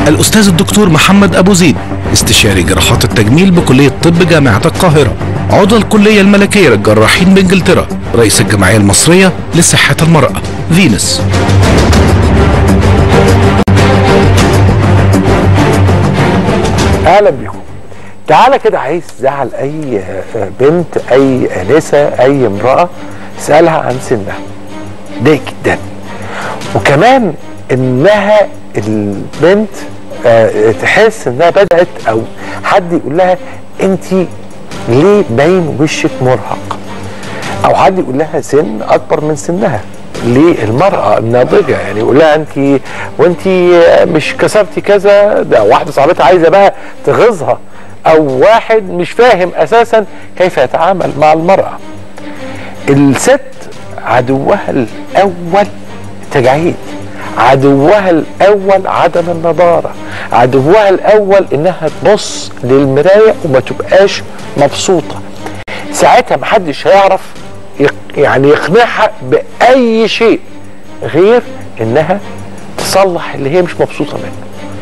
الأستاذ الدكتور محمد أبو زيد استشاري جراحات التجميل بكلية طب جامعة القاهرة عضو الكلية الملكية للجراحين بإنجلترا رئيس الجمعية المصرية لصحة المرأة فينس اهلا بيكم تعالى كده عايز تزعل اي بنت اي انسه اي امراه اسالها عن سنها ده جدا وكمان انها البنت آه، تحس انها بدات او حد يقول لها انت ليه باين وشك مرهق او حد يقول لها سن اكبر من سنها للمرأة الناضجة يعني يقول لها انت وانت مش كسرتي كذا ده واحدة صاحبتها عايزة بقى تغيظها او واحد مش فاهم اساسا كيف يتعامل مع المرأة الست عدوها الاول تجاعيد عدوها الاول عدم النضاره عدوها الاول انها تبص للمرايه وما تبقاش مبسوطه ساعتها محدش هيعرف يق- يعني يقنعها باي شيء غير انها تصلح اللي هي مش مبسوطه منه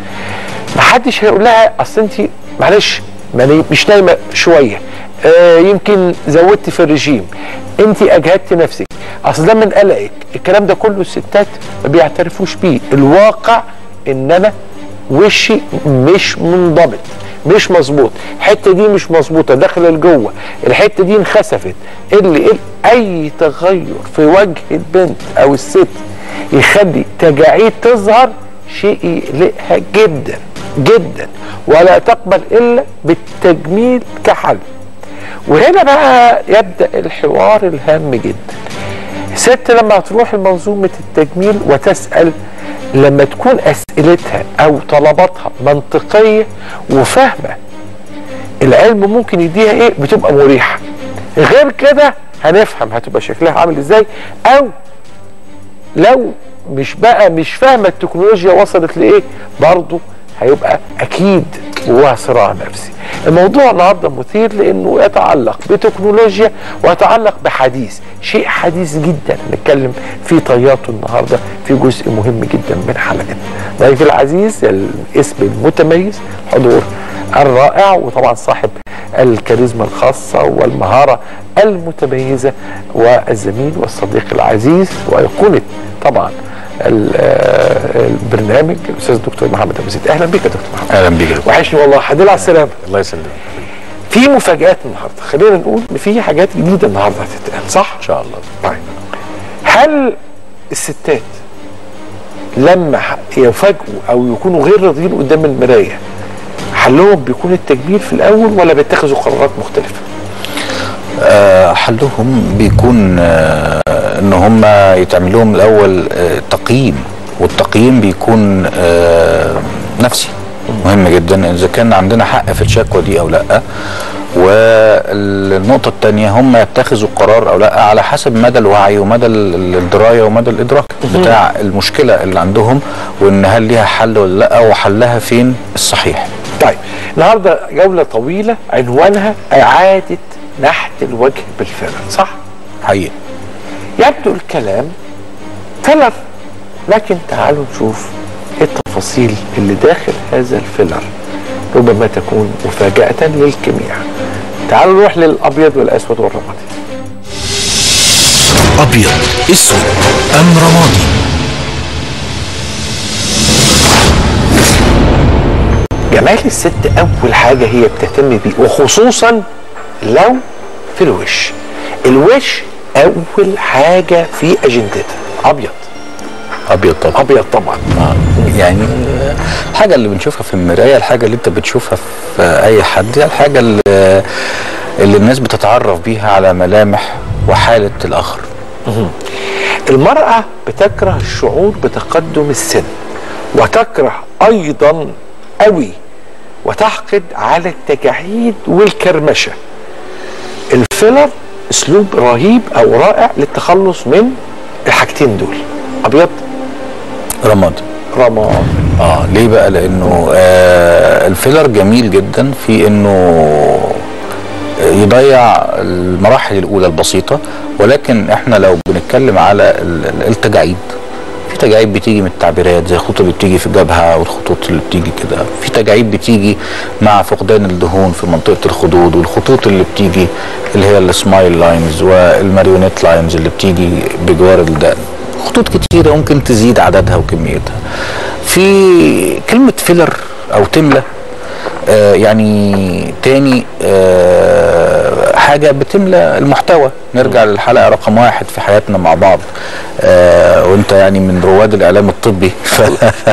محدش هيقول لها اصل انت معلش ما ني- مش نايمه شويه آه يمكن زودت في الرجيم انت اجهدت نفسك اصل ده من قلقك الكلام ده كله الستات ما بيعترفوش بيه الواقع ان انا وشي مش منضبط مش مظبوط الحته دي مش مظبوطه داخله لجوه الحته دي انخسفت اللي اللي اي تغير في وجه البنت او الست يخلي تجاعيد تظهر شيء يقلقها جدا جدا ولا تقبل الا بالتجميل كحل وهنا بقى يبدا الحوار الهام جدا الست لما تروح لمنظومه التجميل وتسال لما تكون اسئلتها او طلباتها منطقيه وفاهمه العلم ممكن يديها ايه بتبقى مريحه غير كده هنفهم هتبقى شكلها عامل ازاي او لو مش بقى مش فاهمه التكنولوجيا وصلت لايه برضه هيبقى اكيد جواها صراع نفسي الموضوع النهارده مثير لانه يتعلق بتكنولوجيا ويتعلق بحديث شيء حديث جدا نتكلم في طياته النهارده في جزء مهم جدا من حلقتنا ضيفي العزيز الاسم المتميز حضور الرائع وطبعا صاحب الكاريزما الخاصة والمهارة المتميزة والزميل والصديق العزيز وأيقونة طبعا ال- آه، البرنامج الأستاذ الدكتور محمد أبو زيد أهلا بك يا دكتور محمد اهلا بيك يا دكتور. وحشني والله الحمد لله على السلامة الله يسلمك في مفاجآت النهاردة خلينا نقول إن في حاجات جديدة النهاردة هتتقال صح؟ ان شاء الله طيب هل الستات لما ح- يفاجئوا او يكونوا غير راضيين قدام المرايه حلهم بيكون التجميل في الاول ولا بيتخذوا قرارات مختلفه؟ آه، حلهم بيكون آه، ان هم يتعمل لهم الاول آه، تقييم والتقييم بيكون آه، نفسي مهم جدا اذا كان عندنا حق في الشكوى دي او لا والنقطة الثانية هم يتخذوا قرار او لا على حسب مدى الوعي ومدى ال- الدراية ومدى الادراك بتاع المشكلة اللي عندهم وان هل ليها حل ولا لا وحلها فين الصحيح طيب النهارده جوله طويله عنوانها اعاده نحت الوجه بالفعل صح؟ حقيقي يبدو الكلام فيلر لكن تعالوا نشوف ايه التفاصيل اللي داخل هذا الفيلر ربما تكون مفاجأة للجميع تعالوا نروح للأبيض والأسود والرمادي أبيض أسود أم رمادي جمال الست أول حاجة هي بتهتم بيه وخصوصا لو في الوش الوش أول حاجة في أجندتها أبيض ابيض طبعا أبيض طبعا يعني آه، الحاجه اللي بنشوفها في المرايه الحاجه اللي انت بتشوفها في اي حد هي الحاجه اللي, اللي الناس بتتعرف بيها على ملامح وحاله الاخر المرأة بتكره الشعور بتقدم السن وتكره أيضا قوي وتحقد على التجاعيد والكرمشة الفيلر أسلوب رهيب أو رائع للتخلص من الحاجتين دول أبيض رماد رماد اه ليه بقى لانه آه الفيلر جميل جدا في انه يضيع المراحل الاولى البسيطه ولكن احنا لو بنتكلم على ال- ال- التجاعيد في تجاعيد بتيجي من التعبيرات زي الخطوط اللي بتيجي في الجبهه والخطوط اللي بتيجي كده في تجاعيد بتيجي مع فقدان الدهون في منطقه الخدود والخطوط اللي بتيجي اللي هي السمايل لاينز والماريونيت لاينز اللي بتيجي بجوار الدقن خطوط كتيره ممكن تزيد عددها وكميتها في كلمه فيلر او تملى آه يعني تاني آه حاجة بتملى المحتوى نرجع للحلقة رقم واحد في حياتنا مع بعض آه وانت يعني من رواد الإعلام الطبي ف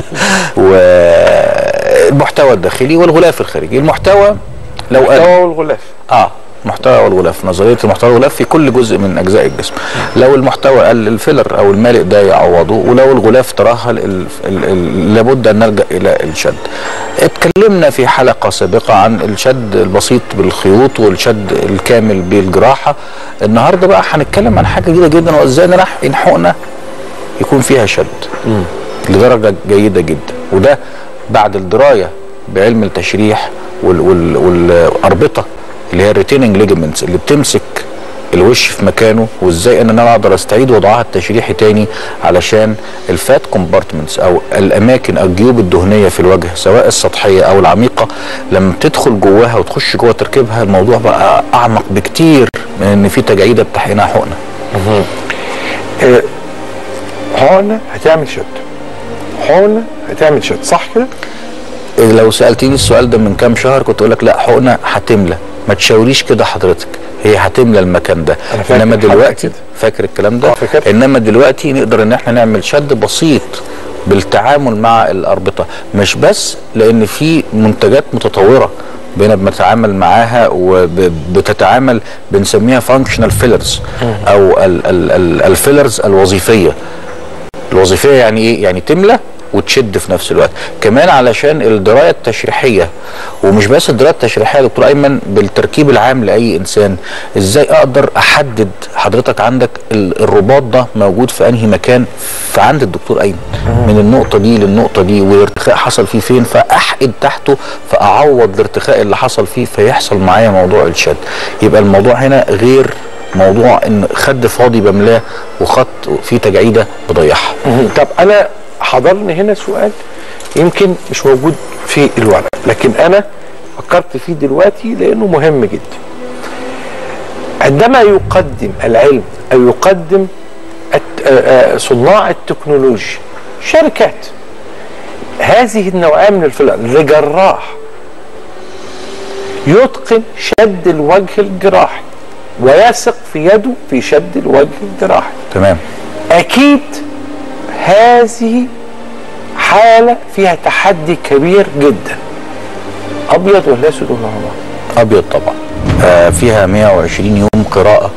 والمحتوى الداخلي والغلاف الخارجي المحتوى لو قل المحتوى والغلاف اه محتوى والغلاف نظريه المحتوى والغلاف في كل جزء من اجزاء الجسم لو المحتوى قل الفيلر او المالئ ده يعوضه ولو الغلاف ترهل ال ال ال لابد ان نلجا الى الشد اتكلمنا في حلقه سابقه عن الشد البسيط بالخيوط والشد الكامل بالجراحه النهارده بقى هنتكلم عن حاجه جديده جدا وازاي نحقن حقنه يكون فيها شد لدرجه جيده جدا وده بعد الدرايه بعلم التشريح وال وال والاربطه اللي هي الريتيننج ليجمنتس اللي بتمسك الوش في مكانه وازاي ان انا اقدر استعيد وضعها التشريحي تاني علشان الفات كومبارتمنتس او الاماكن الجيوب الدهنيه في الوجه سواء السطحيه او العميقه لما تدخل جواها وتخش جوه تركيبها الموضوع بقى اعمق بكتير من ان في تجاعيده بتحقنها حقنه آه، حقنه هتعمل شد حقنه هتعمل شد صح كده؟ لو سالتني السؤال ده من كام شهر كنت اقول لك لا حقنه هتملى ما تشاوريش كده حضرتك هي هتملى المكان ده أنا فاكر انما حاجة دلوقتي كده. فاكر الكلام ده آه، فاكر. انما دلوقتي نقدر ان احنا نعمل شد بسيط بالتعامل مع الاربطه مش بس لان في منتجات متطوره بقينا بنتعامل معاها وبتتعامل بنسميها فانكشنال فيلرز او ال- ال- ال- الفيلرز الوظيفيه الوظيفيه يعني ايه يعني تملى وتشد في نفس الوقت كمان علشان الدرايه التشريحيه ومش بس الدرايه التشريحيه يا دكتور ايمن بالتركيب العام لاي انسان ازاي اقدر احدد حضرتك عندك ال- الرباط ده موجود في انهي مكان فعند الدكتور ايمن من النقطه دي للنقطه دي والارتخاء حصل فيه فين فاحقد تحته فاعوض الارتخاء اللي حصل فيه فيحصل معايا موضوع الشد يبقى الموضوع هنا غير موضوع ان خد فاضي بملاه وخط فيه تجاعيده بضيعها طب انا حضرني هنا سؤال يمكن مش موجود في الورق لكن انا فكرت فيه دلوقتي لانه مهم جدا عندما يقدم العلم او يقدم الت- آه، آه، صناع التكنولوجيا شركات هذه النوعيه من الفلر لجراح يتقن شد الوجه الجراحي ويثق في يده في شد الوجه الجراحي تمام اكيد هذه حاله فيها تحدي كبير جدا ابيض ولا اسود ولا احمر ابيض طبعا آه فيها 120 يوم قراءه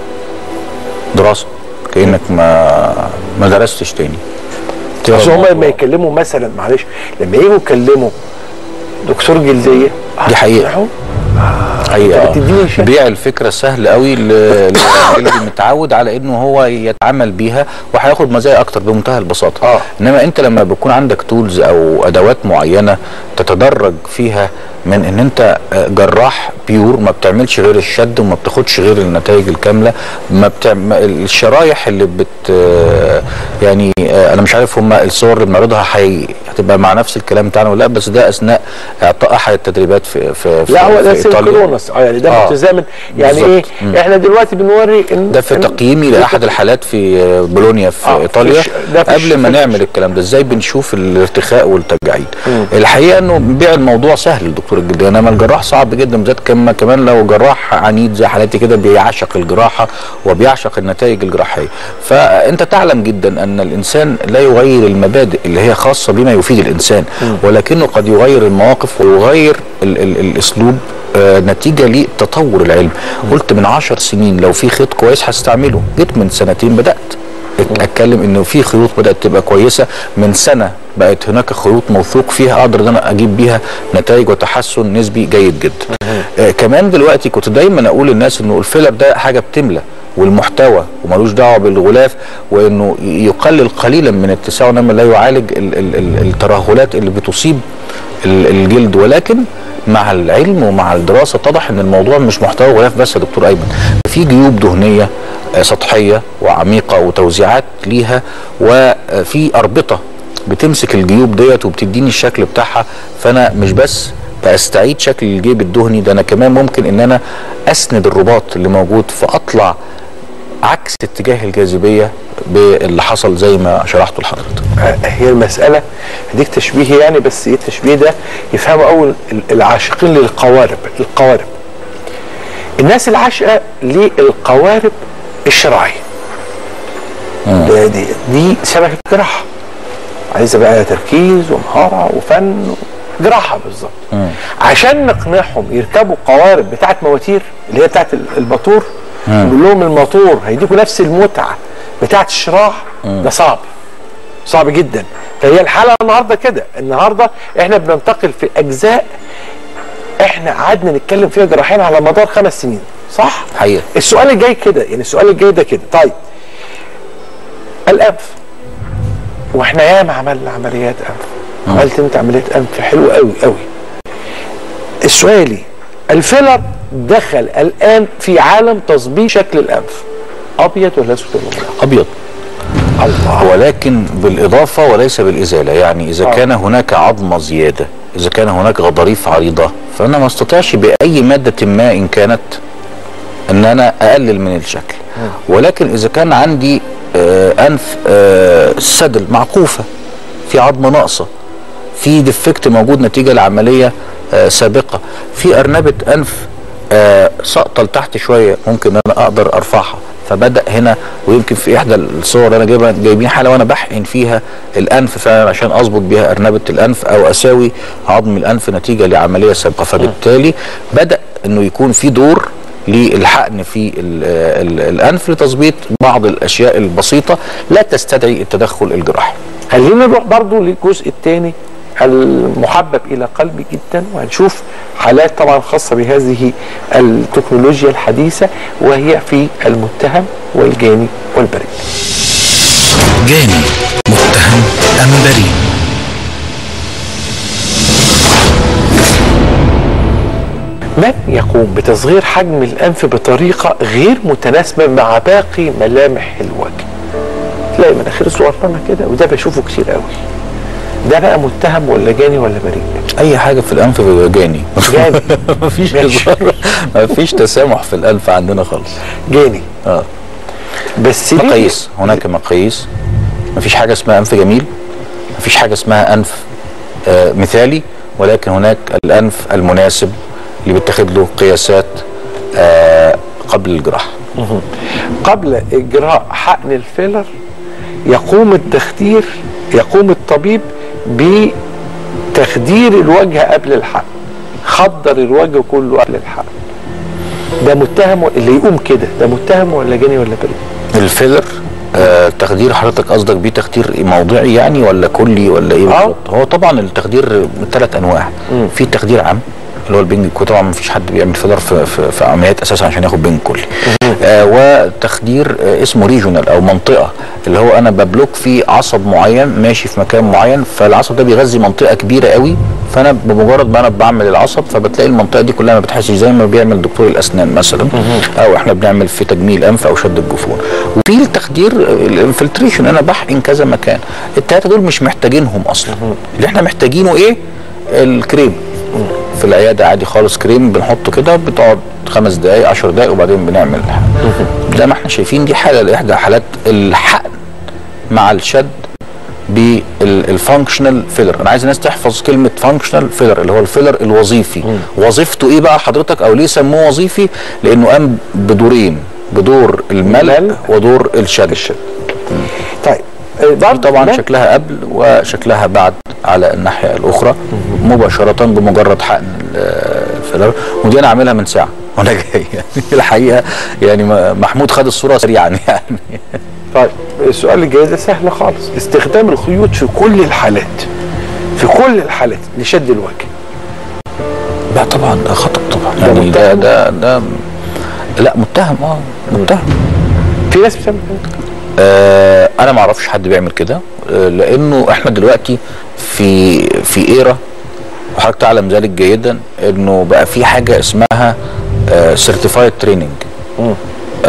دراسه كانك ما ما درستش تاني تقرا بس هم لما الموضوع. يكلموا مثلا معلش لما يجوا يكلموا دكتور جلديه دي حقيقة. هتسمعوا؟ حقيقة بتديني شك. بيع الفكرة سهل قوي ل- اللي متعود على انه هو يتعامل بيها وهياخد مزايا اكتر بمنتهى البساطة آه. انما انت لما بيكون عندك تولز او ادوات معينة تتدرج فيها من ان انت آه، جراح بيور ما بتعملش غير الشد وما بتاخدش غير النتائج الكاملة ما بتعمل الشرايح اللي بت آه، يعني آه، انا مش عارف هم الصور اللي بنعرضها حي... هتبقى مع نفس الكلام بتاعنا ولا لا بس ده اثناء اعطاء احد التدريبات في في, في لا هو ده في إيطاليا. سينكرونس اه يعني ده آه. متزامن يعني بالظبط. ايه احنا دلوقتي بنوري ان ده في إن- تقييمي لاحد الحالات في بولونيا في آه، ايطاليا في الش- ده في الش- قبل ما في نعمل الش- الكلام ده ازاي بنشوف الارتخاء والتجاعيد الحقيقه انه بيع الموضوع سهل للدكتور الجلدي انما الجراح صعب جدا بالذات كما كمان لو جراح عنيد زي حالاتي كده بيعشق الجراحه وبيعشق النتائج الجراحيه فانت تعلم جدا ان الانسان لا يغير المبادئ اللي هي خاصه بما يفيد الانسان ولكنه قد يغير المواقف ويغير ال ال الاسلوب آه، نتيجه لتطور العلم قلت من عشر سنين لو في خيط كويس هستعمله جيت من سنتين بدات اتكلم انه في خيوط بدات تبقى كويسه من سنه بقت هناك خيوط موثوق فيها اقدر ان انا اجيب بيها نتائج وتحسن نسبي جيد جدا آه كمان دلوقتي كنت دايما اقول للناس انه الفيلر ده حاجه بتملى والمحتوى وملوش دعوه بالغلاف وانه يقلل قليلا من اتساعه انما لا يعالج ال ال ال الترهلات اللي بتصيب ال- الجلد ولكن مع العلم ومع الدراسه اتضح ان الموضوع مش محتوى غلاف بس يا دكتور ايمن في جيوب دهنيه آه، سطحيه وع- وعميقه وتوزيعات ليها وفي اربطه بتمسك الجيوب ديت وبتديني الشكل بتاعها فانا مش بس بستعيد شكل الجيب الدهني ده انا كمان ممكن ان انا اسند الرباط اللي موجود فاطلع عكس اتجاه الجاذبيه باللي حصل زي ما شرحته لحضرتك هي المسألة هديك تشبيه يعني بس ايه التشبيه ده يفهمه أول العاشقين للقوارب القوارب الناس العاشقة للقوارب الشرعية ده دي, دي شبكة جراحة عايزة بقى تركيز ومهارة وفن جراحة بالظبط عشان نقنعهم يركبوا قوارب بتاعت مواتير اللي هي بتاعت الموتور نقول لهم الموتور هيديكوا نفس المتعة بتاعت الشراع ده صعب صعب جدا فهي الحلقه النهارده كده النهارده احنا بننتقل في اجزاء احنا قعدنا نتكلم فيها جراحين على مدار خمس سنين صح حقيقة. السؤال الجاي كده يعني السؤال الجاي ده كده طيب الانف واحنا ياما عملنا عمليات انف عملت انت عمليه انف حلوه قوي قوي السؤالي الفيلر دخل الان في عالم تظبيط شكل الانف ابيض ولا اسود ولا أبيض؟ ابيض الله ولكن بالإضافة وليس بالإزالة يعني إذا آه. كان هناك عظمة زيادة إذا كان هناك غضاريف عريضة فأنا ما استطيعش بأي مادة ما إن كانت أن أنا أقلل من الشكل ولكن إذا كان عندي آه أنف آه سدل معقوفة في عظمة ناقصة في ديفكت موجود نتيجة لعملية آه سابقة في أرنبة أنف آه ساقطة لتحت شوية ممكن أنا أقدر أرفعها فبدا هنا ويمكن في احدى الصور اللي انا جايبها جايبين حاله وانا بحقن فيها الانف فعلا عشان اظبط بيها ارنبه الانف او اساوي عظم الانف نتيجه لعمليه سابقه فبالتالي بدا انه يكون في دور للحقن في ال ال الانف لتظبيط بعض الاشياء البسيطه لا تستدعي التدخل الجراحي خلينا نروح برضو للجزء الثاني المحبب الى قلبي جدا وهنشوف حالات طبعا خاصه بهذه التكنولوجيا الحديثه وهي في المتهم والجاني والبريء. جاني متهم أم بريء من يقوم بتصغير حجم الانف بطريقه غير متناسبه مع باقي ملامح الوجه. تلاقي مناخير صغيرة كده وده بشوفه كتير قوي. ده بقى متهم ولا جاني ولا بريء؟ اي حاجه في الانف بيبقى جاني جاني مفيش ماشي. هزار مفيش تسامح في الانف عندنا خالص جاني اه بس ليه؟ مقاييس هناك مقاييس مفيش حاجه اسمها انف جميل مفيش حاجه اسمها انف آه مثالي ولكن هناك الانف المناسب اللي بيتاخد له قياسات آه قبل الجراحه قبل اجراء حقن الفيلر يقوم التخدير يقوم الطبيب بتخدير الوجه قبل الحقن خدر الوجه كله قبل الحقن ده متهم و- اللي يقوم كده ده متهم ولا جاني ولا بريء الفيلر آه تخدير حضرتك قصدك بيه تخدير موضعي يعني ولا كلي ولا ايه آه. بالظبط هو طبعا التخدير من ثلاث انواع في تخدير عام اللي هو البنج الكلي طبعا ما فيش حد بيعمل فيلر في, في, في عمليات اساسا عشان ياخد بنج كلي آه وتخدير آه اسمه ريجونال او منطقه اللي هو انا ببلوك في عصب معين ماشي في مكان معين فالعصب ده بيغذي منطقه كبيره قوي فانا بمجرد ما انا بعمل العصب فبتلاقي المنطقه دي كلها ما بتحسش زي ما بيعمل دكتور الاسنان مثلا او احنا بنعمل في تجميل انف او شد الجفون وفي التخدير الانفلتريشن انا بحقن كذا مكان الثلاثه دول مش محتاجينهم اصلا اللي احنا محتاجينه ايه الكريم في العياده عادي خالص كريم بنحطه كده بتقعد خمس دقائق 10 دقائق وبعدين بنعمل الحقن. زي ما احنا شايفين دي حاله لاحدى حالات الحقن مع الشد بالفانكشنال فيلر انا عايز الناس تحفظ كلمه فانكشنال فيلر اللي هو الفيلر الوظيفي وظيفته ايه بقى حضرتك او ليه سموه وظيفي لانه قام بدورين بدور الملء الملء ودور الشد الشد طيب آه، دي برضه طبعا ده- شكلها قبل وشكلها بعد على الناحيه الاخرى مباشره بمجرد حقن ال- الفيلر ودي انا عاملها من ساعه وانا جاي يعني الحقيقه يعني م- محمود خد الصوره سريعا يعني طيب السؤال اللي جاي ده سهل خالص استخدام الخيوط في كل الحالات في كل الحالات لشد الوجه لا طبعا ده خطا طبعا ده يعني ده متهم؟ ده ده لا متهم اه متهم في ناس بتعمل كده آه انا ما اعرفش حد بيعمل كده آه لانه احنا دلوقتي في في ايرا وحضرتك تعلم ذلك جيدا انه بقى في حاجه اسمها سيرتيفايد تريننج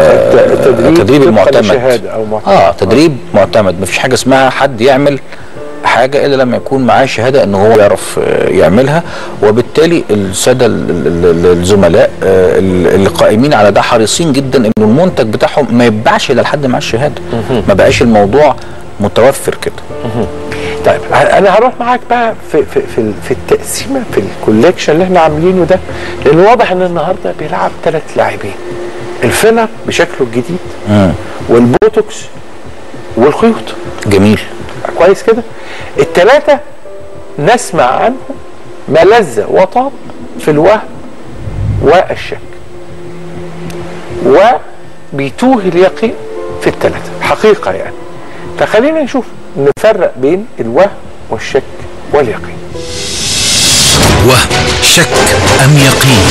تدريب تدريب طبقاً المعتمد لشهادة أو معتمد. اه تدريب معتمد مفيش حاجه اسمها حد يعمل حاجه الا لما يكون معاه شهاده ان هو يعرف آه، يعملها وبالتالي الساده ال- ال- ال- الزملاء آه، ال- اللي قائمين على ده حريصين جدا انه المنتج بتاعهم ما يتباعش الا لحد معاه الشهاده ما بقاش الموضوع متوفر كده طيب انا هروح معاك بقى في في في, ال- في التقسيمه في الكوليكشن اللي احنا عاملينه ده لان واضح ان النهارده بيلعب ثلاث لاعبين الفيلر بشكله الجديد والبوتوكس والخيوط جميل كويس كده الثلاثه نسمع عنهم ملذه وطاب في الوهم والشك وبيتوه اليقين في الثلاثه حقيقه يعني فخلينا نشوف نفرق بين الوهم والشك واليقين وهم شك أم يقين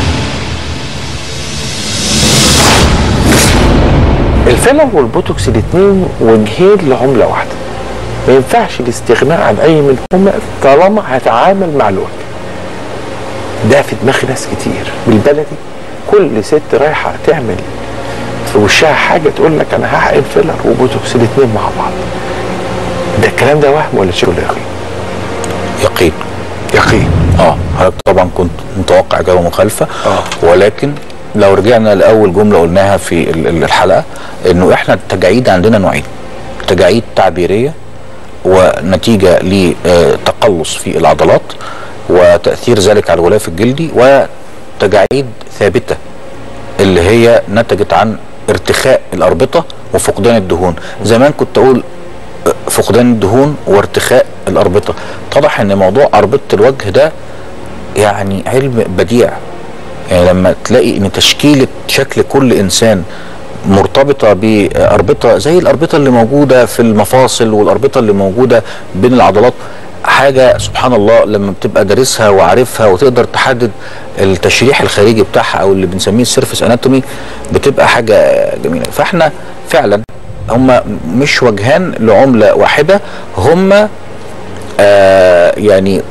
الفيلر والبوتوكس الاثنين وجهين لعمله واحده ما ينفعش الاستغناء عن اي منهما طالما هتعامل مع الوجه ده في دماغ ناس كتير بالبلدي كل ست رايحه تعمل في وشها حاجه تقول لك انا هحقن فيلر وبوتوكس الاثنين مع بعض ده الكلام ده وهم ولا شغل يقين يقين يقين اه حضرتك طبعا كنت متوقع اجابه مخالفه آه. ولكن لو رجعنا لاول جمله قلناها في ال- ال- الحلقه انه احنا التجاعيد عندنا نوعين تجاعيد تعبيريه ونتيجه لتقلص في العضلات وتاثير ذلك على الغلاف الجلدي وتجاعيد ثابته اللي هي نتجت عن ارتخاء الاربطه وفقدان الدهون زمان كنت اقول فقدان الدهون وارتخاء الاربطه اتضح ان موضوع اربطه الوجه ده يعني علم بديع يعني لما تلاقي ان تشكيله شكل كل انسان مرتبطه باربطه زي الاربطه اللي موجوده في المفاصل والاربطه اللي موجوده بين العضلات حاجه سبحان الله لما بتبقى دارسها وعارفها وتقدر تحدد التشريح الخارجي بتاعها او اللي بنسميه السيرفس اناتومي بتبقى حاجه جميله فاحنا فعلا هم مش وجهان لعمله واحده هم آه يعني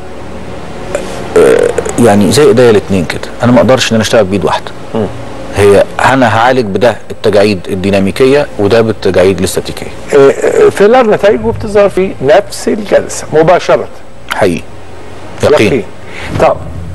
يعني زي ايديا الاثنين كده انا ما اقدرش ان انا اشتغل بايد واحده هي انا هعالج بده التجاعيد الديناميكيه وده بالتجاعيد الاستاتيكيه آه، آه، فيلر نتائجه بتظهر في نفس الجلسه مباشره حقيقي يقين طب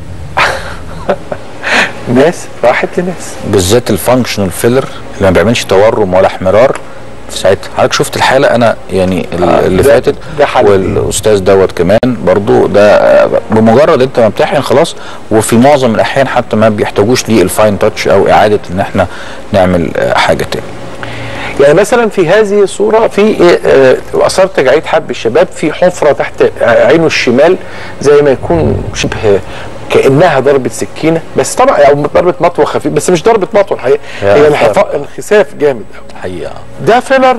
ناس راحت لناس بالذات الفانكشنال فيلر اللي ما بيعملش تورم ولا احمرار في ساعتها حضرتك شفت الحاله انا يعني ال- آه، اللي ده- فاتت ده حل والاستاذ دوت كمان برضو ده آه، بمجرد انت ما بتحقن خلاص وفي معظم الاحيان حتى ما بيحتاجوش للفاين تاتش او اعاده ان احنا نعمل آه، حاجه تاني يعني مثلا في هذه الصوره في آه، آه، اثار تجاعيد حب الشباب في حفره تحت آه، عينه الشمال زي ما يكون شبه كانها ضربه سكينه بس طبعا او ضربه مطوه خفيف بس مش ضربه مطوه الحقيقه يا هي أثار. انحفاظ انخساف جامد قوي حقيقه ده فيلر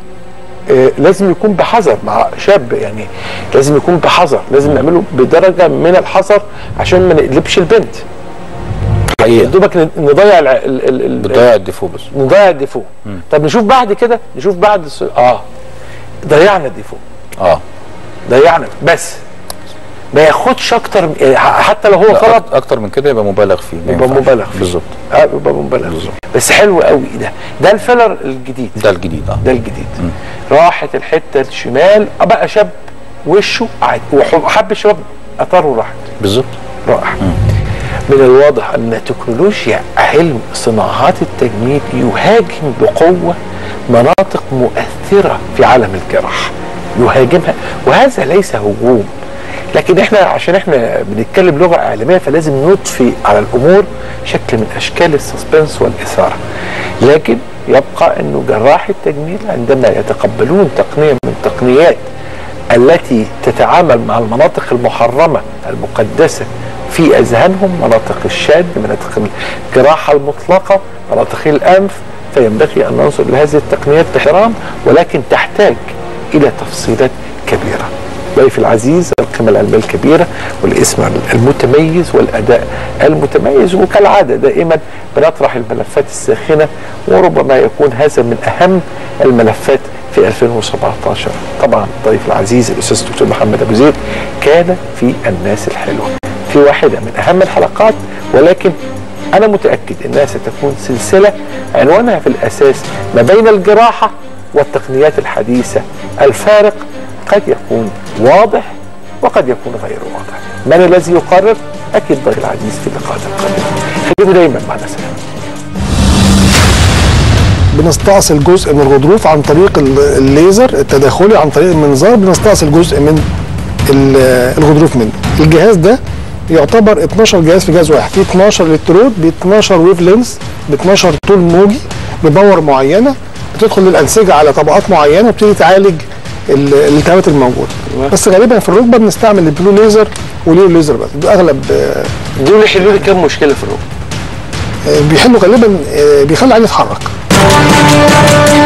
آه، لازم يكون بحذر مع شاب يعني لازم يكون بحذر لازم نعمله بدرجه من الحذر عشان ما نقلبش البنت حقيقه دوبك ن- نضيع ال ال ال ال بتضيع الديفو بس نضيع الديفو طب نشوف بعد كده نشوف بعد الس- اه ضيعنا الديفو اه ضيعنا بس ما ياخدش اكتر من- يعني ح- حتى لو هو لا، طلب أك- اكتر من كده يبقى مبالغ فيه ما يبقى ينفعش. مبالغ فيه. بالظبط اه يبقى مبالغ فيه. بس حلو قوي ده ده الفيلر الجديد ده الجديد اه ده الجديد راحت الحته الشمال آه بقى شاب وشه عادي وحب الشباب اثاره راحت بالظبط رائع من الواضح ان تكنولوجيا علم صناعات التجميل يهاجم بقوه مناطق مؤثره في عالم الجراحه يهاجمها وهذا ليس هجوم لكن احنا عشان احنا بنتكلم لغه اعلاميه فلازم نضفي على الامور شكل من اشكال السسبنس والاثاره لكن يبقى انه جراح التجميل عندما يتقبلون تقنيه من تقنيات التي تتعامل مع المناطق المحرمه المقدسه في اذهانهم مناطق الشد مناطق الجراحه المطلقه مناطق الانف فينبغي ان ننظر لهذه التقنيات باحترام ولكن تحتاج الى تفصيلات كبيره. ضيف العزيز القيمه العلميه الكبيره والاسم المتميز والاداء المتميز وكالعاده دائما بنطرح الملفات الساخنه وربما يكون هذا من اهم الملفات في 2017 طبعا ضيف العزيز الاستاذ الدكتور محمد ابو زيد كان في الناس الحلوه في واحده من اهم الحلقات ولكن انا متاكد انها ستكون سلسله عنوانها في الاساس ما بين الجراحه والتقنيات الحديثه الفارق قد يكون واضح وقد يكون غير واضح من الذي يقرر اكيد ضيف العزيز في اللقاءات القادمه خليكم دايما معنا سلام بنستأصل جزء من الغضروف عن طريق ال- الليزر التداخلي عن طريق المنظار بنستأصل جزء من ال- الغضروف منه الجهاز ده يعتبر 12 جهاز في جهاز واحد في 12 الكترود ب 12 ويف لينز ب 12 طول موجي بباور معينه بتدخل للانسجه على طبقات معينه وبتبتدي تعالج ال- الالتهابات الموجوده بس غالبا في الركبه بنستعمل البلو ليزر وليو ليزر بس ده اغلب آه، دول يحلوا لي كام مشكله في الركبه آه، بيحلوا غالبا آه، بيخلوا العين يتحرك